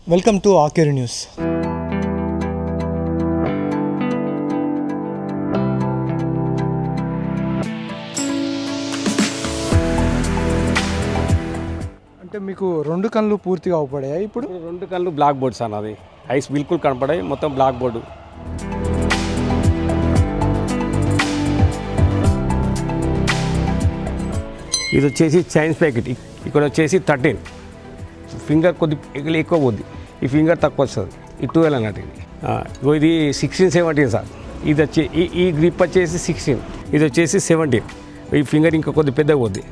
welcome to ఆకేరి news అంటే మీకు రెండు కళ్ళు పూర్తిగా అవపడాయా ఇప్పుడు ఇప్పుడు రెండు కళ్ళు బ్లాక్ బోర్డ్స్ అన్నది ఐస్ బిల్కుల్ కనపడాయి మొత్తం బ్లాక్ బోర్డు ఇది వచ్చేసి చైన్స్ ప్యాకెట్ ఇక్కడ వచ్చేసి థర్టీన్ ఫింగర్ కొద్ది ఎక్కువ- ఎక్కువ పోద్ది ఈ ఫింగర్ తక్కువ వస్తుంది ఈ ట్వెల్వ్ అన్నట్టు ఇది ఆ, ఇగో ఇది సిక్స్టీన్ సెవెంటీన్ సార్ ఇది వచ్చి ఈ ఈ గ్రిప్ వచ్చేసి సిక్స్టీన్ ఇది వచ్చేసి సెవెంటీన్ ఈ ఫింగర్ ఇంకా కొద్ది పెద్దగా పోద్ది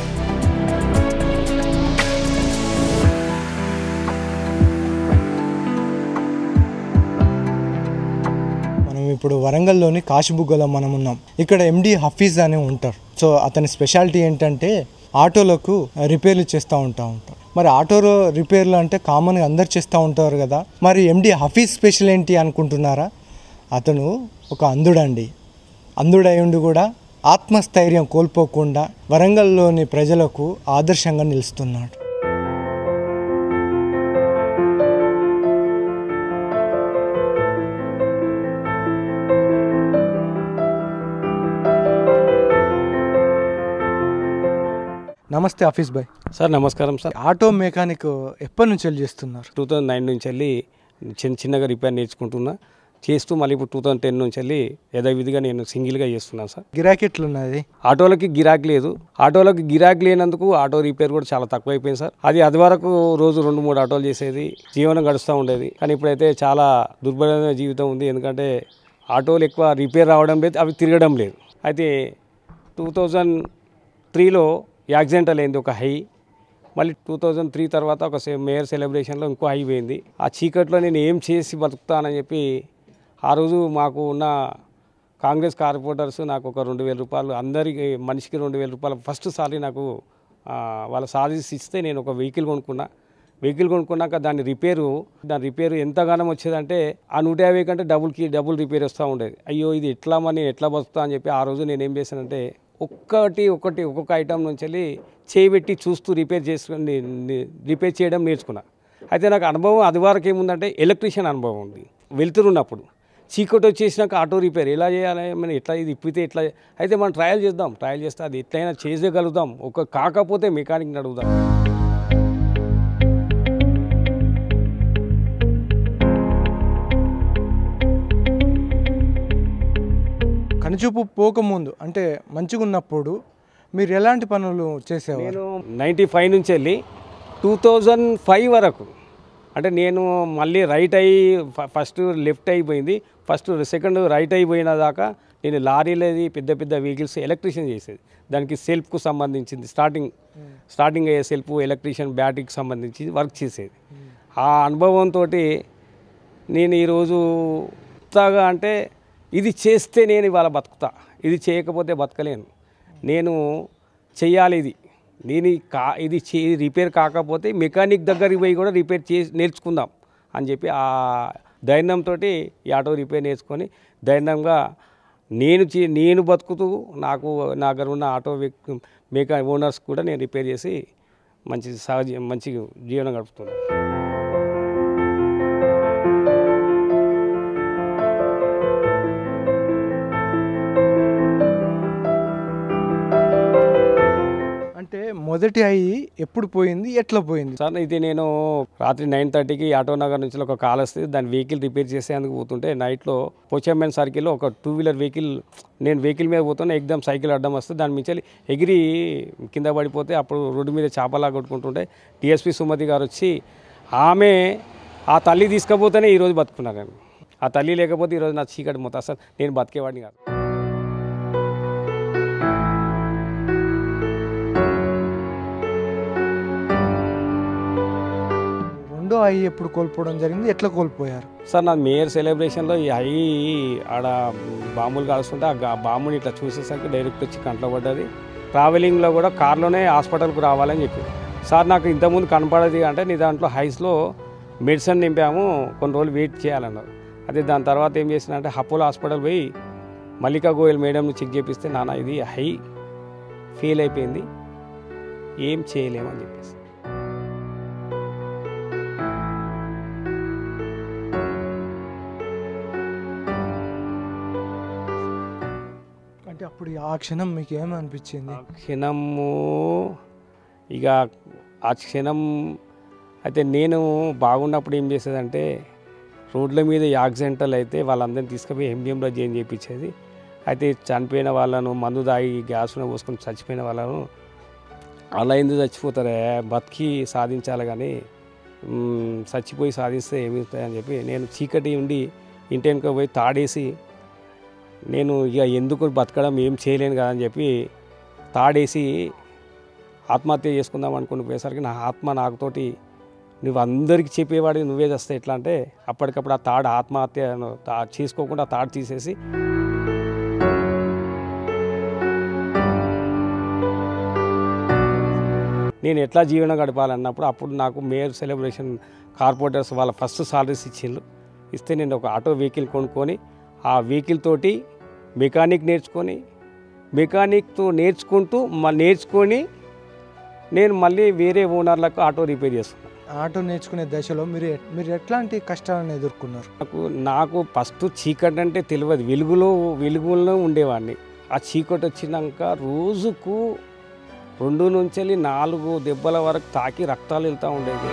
మనం ఇప్పుడు వరంగల్లోని కాశీబుగ్గలో మనం ఉన్నాం ఇక్కడ ఎండి హఫీజ్ అని ఉంటారు సో అతని స్పెషాలిటీ ఏంటంటే ఆటోలకు రిపేర్లు చేస్తూ ఉంటా ఉంటారు మరి ఆటోలో రిపేర్లు అంటే కామన్గా అందరు చేస్తూ ఉంటారు కదా మరి ఎండి హఫీజ్ స్పెషల్ ఏంటి అనుకుంటున్నారా అతను ఒక అంధుడండి అంధుడై ఉండి కూడా ఆత్మస్థైర్యం కోల్పోకుండా వరంగల్లోని ప్రజలకు ఆదర్శంగా నిలుస్తున్నాడు నమస్తే ఆఫీస్ బాయ్ సార్ నమస్కారం సార్ ఆటో మెకానిక్ ఎప్పటి నుంచి వెళ్ళి చేస్తున్నారు టూ థౌజండ్ నైన్ నుంచి వెళ్ళి చిన్న చిన్నగా రిపేర్ నేర్చుకుంటున్నా చేస్తూ మళ్ళీ ఇప్పుడు టూ థౌజండ్ టెన్ నుంచి వెళ్ళి యథావిధిగా నేను సింగిల్గా చేస్తున్నాను సార్ గిరాకెట్లు ఉన్నది ఆటోలకి గిరాకీ లేదు ఆటోలకి గిరాకీ లేనందుకు ఆటో రిపేర్ కూడా చాలా తక్కువ అయిపోయింది సార్ అది అది వరకు రోజు రెండు మూడు ఆటోలు చేసేది జీవనం గడుస్తూ ఉండేది కానీ ఇప్పుడైతే చాలా దుర్భరమైన జీవితం ఉంది ఎందుకంటే ఆటోలు ఎక్కువ రిపేర్ రావడం లేదు అవి తిరగడం లేదు అయితే టూ థౌజండ్ త్రీలో యాక్సిడెంటల్ అయింది ఒక హై మళ్ళీ టూ థౌజండ్ త్రీ తర్వాత ఒక సే- మేయర్ సెలబ్రేషన్లో ఇంకో హై పోయింది ఆ చీకట్లో నేను ఏం చేసి బతుకుతానని చెప్పి ఆ రోజు మాకు ఉన్న కాంగ్రెస్ కార్పొరేటర్స్ నాకు ఒక రెండు వేల రూపాయలు అందరికి మనిషికి రెండు వేల రూపాయలు ఫస్ట్ సారి నాకు ఆ, వాళ్ళ సాధిసి ఇస్తే నేను ఒక వెహికల్ కొనుక్కున్నా వెహికల్ కొనుక్కున్నాక దాని రిపేరు దాని రిపేరు ఎంతగానో వచ్చేదంటే ఆ నూట యాభై కంటే డబుల్కి డబుల్ రిపేర్ వస్తూ ఉండేది అయ్యో ఇది ఎట్లా మరి నేను ఎట్లా బతుకుతా అని చెప్పి ఆ రోజు నేను ఏం చేశానంటే ఒక్కటి ఒక్కటి ఒక్కొక్క ఐటమ్ నుంచి వెళ్ళి చేయబెట్టి చూస్తూ రిపేర్ చేసుకుని రిపేర్ చేయడం నేర్చుకున్నా అయితే నాకు అనుభవం అది వరకు ఏముందంటే ఎలక్ట్రీషియన్ అనుభవం ఉంది వెళ్తురున్నప్పుడు చీకటి వచ్చేసినాక ఆటో రిపేర్ ఎలా చేయాలి మనం ఎట్లా ఇది ఇప్పితే ఎట్లా అయితే మనం ట్రయల్ చేద్దాం ట్రయల్ చేస్తే అది ఎట్లయినా చేసేయగలుగుతాం ఒక కాకపోతే మెకానిక్ని అడుగుదాం కనుచూపు పోకముందు అంటే మంచిగా ఉన్నప్పుడు మీరు ఎలాంటి పనులు చేసేవారు నేను నైంటీ ఫైవ్ నుంచి వెళ్ళి టూ థౌజండ్ ఫైవ్ వరకు అంటే నేను మళ్ళీ రైట్ అయ్యి ఫ- ఫస్ట్ లెఫ్ట్ అయిపోయింది ఫస్ట్ సెకండ్ రైట్ అయిపోయిన దాకా నేను లారీలది పెద్ద పెద్ద వెహికల్స్ ఎలక్ట్రీషియన్ చేసేది దానికి సెల్ఫ్కు సంబంధించింది స్టార్టింగ్ స్టార్టింగ్ అయ్యే సెల్ఫ్ ఎలక్ట్రీషియన్ బ్యాటరీకి సంబంధించి వర్క్ చేసేది ఆ అనుభవంతో నేను ఈరోజు కొత్తగా అంటే ఇది చేస్తే నేను ఇవాళ బతుకుతా ఇది చేయకపోతే బతకలేను నేను చెయ్యాలి ఇది నేను ఈ కా ఇది చే రిపేర్ కాకపోతే మెకానిక్ దగ్గరికి పోయి కూడా రిపేర్ చేసి నేర్చుకుందాం అని చెప్పి ఆ ధైర్యంతో ఈ ఆటో రిపేర్ నేర్చుకొని ధైర్యంగా నేను చే నేను బతుకుతూ నాకు నా దగ్గర ఉన్న ఆటో వ్యక్- మెకా ఓనర్స్ కూడా నేను రిపేర్ చేసి మంచి సహజ మంచి జీవనం గడుపుతున్నాను అంటే మొదటి అయ్యి ఎప్పుడు పోయింది ఎట్లా పోయింది సార్ ఇది నేను రాత్రి నైన్ థర్టీకి ఆటో నగర్ నుంచి ఒక కాల్ వస్తే దాని వెహికల్ రిపేర్ చేసేందుకు పోతుంటే నైట్లో పోచమ్మెన్ సర్కిల్లో ఒక టూ వీలర్ వెహికల్ నేను వెహికల్ మీద పోతున్నా ఎగ్దమ్ సైకిల్ అడ్డం వస్తే దాని మించి ఎగిరి కింద పడిపోతే అప్పుడు రోడ్డు మీద చేపలా కొట్టుకుంటుంటే టీఎస్పీ సుమతి గారు వచ్చి ఆమె ఆ తల్లి తీసుకపోతేనే ఈరోజు బతుకున్నాను నేను ఆ తల్లి లేకపోతే ఈరోజు నా చీకటి మొత్తం అసలు నేను బతికేవాడిని కాదు రెండో అయ్యి ఎప్పుడు కోల్పోవడం జరిగింది ఎట్లా కోల్పోయారు సార్ నా మేయర్ సెలబ్రేషన్లో ఈ హై ఆడ బాంబులు కాలుస్తుంటే ఆ గా- బాంబుని ఇట్లా చూసేసరికి డైరెక్ట్ వచ్చి కంట్లో పడ్డది ట్రావెలింగ్లో కూడా కార్లోనే హాస్పిటల్కి రావాలని చెప్పి సార్ నాకు ఇంతకుముందు కనపడది అంటే నీ దాంట్లో హైస్లో మెడిసిన్ నింపాము కొన్ని రోజులు వెయిట్ చేయాలన్నారు అదే దాని తర్వాత ఏం చేసిన అంటే అపోలో హాస్పిటల్ పోయి మల్లికా గోయల్ మేడంని చెక్ చేపిస్తే నాన్న ఇది హై ఫెయిల్ అయిపోయింది ఏం చేయలేమని చెప్పేసి ఆ క్షణం మీకు ఏమనిపించింది ఆ క్షణము ఇక ఆ క్షణం అయితే నేను బాగున్నప్పుడు ఏం చేసేదంటే రోడ్ల మీద యాక్సిడెంటల్ అయితే వాళ్ళందరినీ తీసుకుపోయి ఎంబీఎంలో జాయిన్ చేయించేది అయితే చనిపోయిన వాళ్ళను మందు తాగి గ్యాస్ను పోసుకొని చచ్చిపోయిన వాళ్ళను అలా ఎందుకు చచ్చిపోతారే బతికి సాధించాలి కానీ మ్, చచ్చిపోయి సాధిస్తే ఏమిస్తాయని చెప్పి నేను చీకటి ఉండి ఇంటి వెనుక పోయి తాడేసి నేను ఇక ఎందుకు బతకడం ఏం చేయలేను కదా అని చెప్పి తాడేసి ఆత్మహత్య చేసుకుందాం అనుకుని పోయేసరికి నా ఆత్మ నాకుతోటి నువ్వు అందరికి చెప్పేవాడి నువ్వే చేస్తే ఎట్లా అంటే అప్పటికప్పుడు ఆ తాడు ఆత్మహత్య తా- చేసుకోకుండా ఆ తాడు తీసేసి నేను ఎట్లా జీవనం గడపాలన్నప్పుడు అప్పుడు నాకు మేయర్ సెలబ్రేషన్ కార్పొరేటర్స్ వాళ్ళ ఫస్ట్ సాలరీస్ ఇచ్చిండ్రు ఇస్తే నేను ఒక ఆటో వెహికల్ కొనుక్కొని ఆ వెహికల్ తోటి మెకానిక్ నేర్చుకొని మెకానిక్తో నేర్చుకుంటూ మ నేర్చుకొని నేను మళ్ళీ వేరే ఓనర్లకు ఆటో రిపేర్ చేస్తున్నాను ఆటో నేర్చుకునే దశలో మీరు ఎట్- మీరు ఎట్లాంటి కష్టాలను ఎదుర్కొన్నారు నాకు నాకు ఫస్ట్ చీకటి అంటే తెలియదు వెలుగులో వెలుగులో ఉండేవాడిని ఆ చీకటి వచ్చినాక రోజుకు రెండు నుంచి వెళ్ళి నాలుగు దెబ్బల వరకు తాకి రక్తాలు వెళ్తూ ఉండేది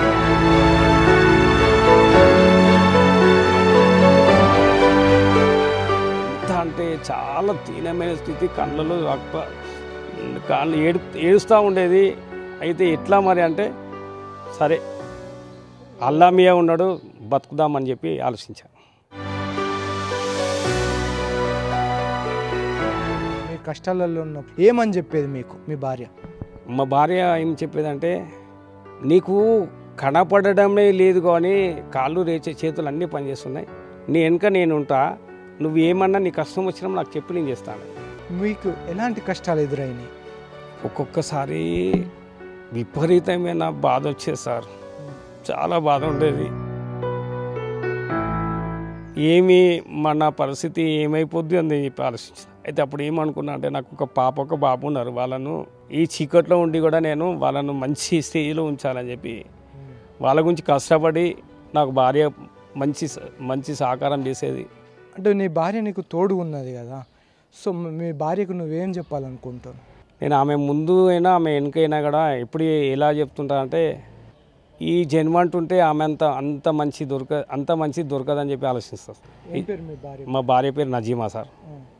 ఎంత అంటే చాలా దీనమైన స్థితి కళ్ళలో రక్త కాళ్ళు ఏడు ఏడుస్తూ ఉండేది అయితే ఎట్లా మరి అంటే సరే అల్లామియా ఉన్నాడు బతుకుదామని చెప్పి ఆలోచించాను మీ కష్టాలలో ఉన్నప్పుడు ఏమని చెప్పేది మీకు మీ భార్య మా భార్య ఏం చెప్పేదంటే నీకు కనపడడమే లేదు కానీ కాళ్ళు రేచే చేతులు అన్నీ పనిచేస్తున్నాయి నీ వెనుక నేను ఉంటా నువ్వు ఏమన్నా నీ కష్టం వచ్చినప్పుడు నాకు చెప్పి నేను చేస్తాను మీకు ఎలాంటి కష్టాలు ఎదురైనాయి ఒక్కొక్కసారి విపరీతమైన బాధ వచ్చేది సార్ చాలా బాధ ఉండేది ఏమి మన పరిస్థితి ఏమైపోద్ది అని చెప్పి ఆలోచించిన అయితే అప్పుడు ఏమనుకున్నా అంటే నాకు ఒక పాప ఒక బాబు ఉన్నారు వాళ్ళను ఈ చీకట్లో ఉండి కూడా నేను వాళ్ళను మంచి స్టేజ్లో ఉంచాలని చెప్పి వాళ్ళ గురించి కష్టపడి నాకు భార్య మంచి స- మంచి సహకారం చేసేది అంటే నీ భార్య నీకు తోడు ఉన్నది కదా సో మీ భార్యకు నువ్వేం చెప్పాలనుకుంటావు నేను ఆమె ముందు అయినా ఆమె వెనుకైనా కూడా ఎప్పుడు ఎలా చెప్తుంటా అంటే ఈ జన్మ అంటుంటే ఆమె అంత అంత మంచి దొరక అంత మంచి దొరకదని చెప్పి ఆలోచిస్తాను ఏం పేరు మీ భార్య మా భార్య పేరు నజీమా సార్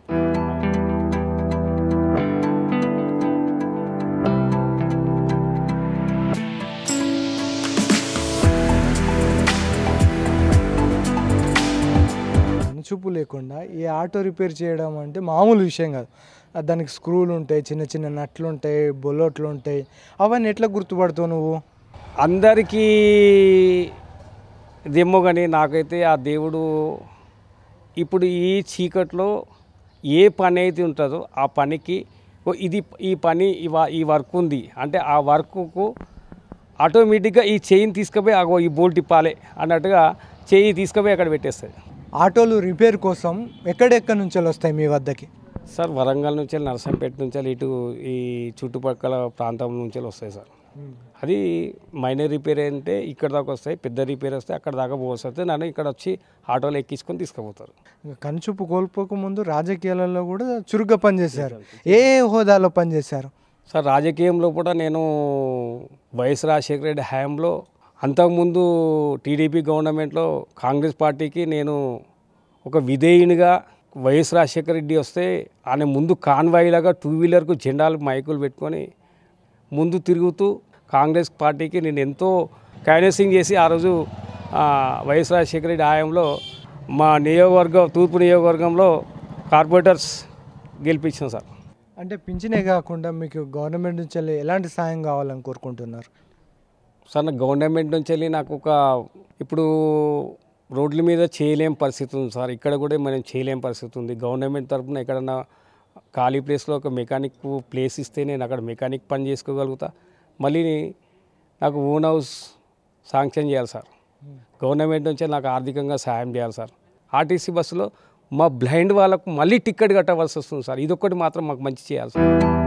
చూపు లేకుండా ఈ ఆటో రిపేర్ చేయడం అంటే మామూలు విషయం కాదు ఆ దానికి స్క్రూలు ఉంటాయి చిన్న చిన్న నట్లు ఉంటాయి బొల్లోట్లు ఉంటాయి అవన్నీ ఎట్లా గుర్తుపడతావు నువ్వు అందరికీ ఇదేమో కానీ నాకైతే ఆ దేవుడు ఇప్పుడు ఈ చీకట్లో ఏ పని అయితే ఉంటుందో ఆ పనికి ఓ ఇది ఈ పని ఈ వ- ఈ వర్క్ ఉంది అంటే ఆ వర్క్కు ఆటోమేటిక్గా ఈ చెయ్యిని తీసుకుపోయి అగో ఈ బోల్ట్ ఇప్పాలి అన్నట్టుగా చెయ్యి తీసుకుపోయి అక్కడ పెట్టేస్తుంది ఆటోలు రిపేర్ కోసం ఎక్కడెక్కడి నుంచి వస్తాయి మీ వద్దకి సార్ వరంగల్ నుంచి వెళ్ళి నరసంపేట నుంచి వెళ్ళి ఇటు ఈ చుట్టుపక్కల ప్రాంతం నుంచి వెళ్ళి వస్తాయి సార్ అది మైనర్ రిపేర్ అంటే ఇక్కడ దాకా వస్తాయి పెద్ద రిపేర్ వస్తే అక్కడ దాకా పోస్తే నన్ను ఇక్కడ వచ్చి ఆటోలో ఎక్కించుకొని తీసుకుపోతారు ఇంకా కనుచూపు కోల్పోక ముందు రాజకీయాలలో కూడా చురుగ్గా పనిచేశారు ఏ హోదాలో పనిచేశారు సార్ రాజకీయంలో కూడా నేను వైఎస్ రాజశేఖర రెడ్డి హయాంలో అంతకుముందు టీడీపీ గవర్నమెంట్లో కాంగ్రెస్ పార్టీకి నేను ఒక విధేయునిగా వైఎస్ రాజశేఖర రెడ్డి వస్తే ఆయన ముందు కాన్వాయిలాగా టూ వీలర్కు జెండాలు మైకులు పెట్టుకొని ముందు తిరుగుతూ కాంగ్రెస్ పార్టీకి నేను ఎంతో క్యాన్వసింగ్ చేసి ఆ రోజు ఆ, వైఎస్ రాజశేఖర రెడ్డి హయాంలో మా నియోజకవర్గం తూర్పు నియోజకవర్గంలో కార్పొరేటర్స్ గెలిపించాం సార్ అంటే పింఛనే కాకుండా మీకు గవర్నమెంట్ నుంచి వెళ్ళి ఎలాంటి సాయం కావాలని కోరుకుంటున్నారు సార్ నాకు గవర్నమెంట్ నుంచి వెళ్ళి నాకు ఒక ఇప్పుడు రోడ్ల మీద చేయలేం పరిస్థితి ఉంది సార్ ఇక్కడ కూడా మనం చేయలేం పరిస్థితి ఉంది గవర్నమెంట్ తరఫున ఎక్కడన్నా ఖాళీ ప్లేస్లో ఒక మెకానిక్ ప్లేస్ ఇస్తే నేను అక్కడ మెకానిక్ పని చేసుకోగలుగుతా మళ్ళీ నాకు ఓన్ హౌస్ శాంక్షన్ చేయాలి సార్ గవర్నమెంట్ నుంచి నాకు ఆర్థికంగా సాయం చేయాలి సార్ ఆర్టీసీ బస్సులో మా బ్లైండ్ వాళ్ళకు మళ్ళీ టికెట్ కట్టవలసి వస్తుంది సార్ ఇదొక్కటి మాత్రం మాకు మంచి చేయాలి సార్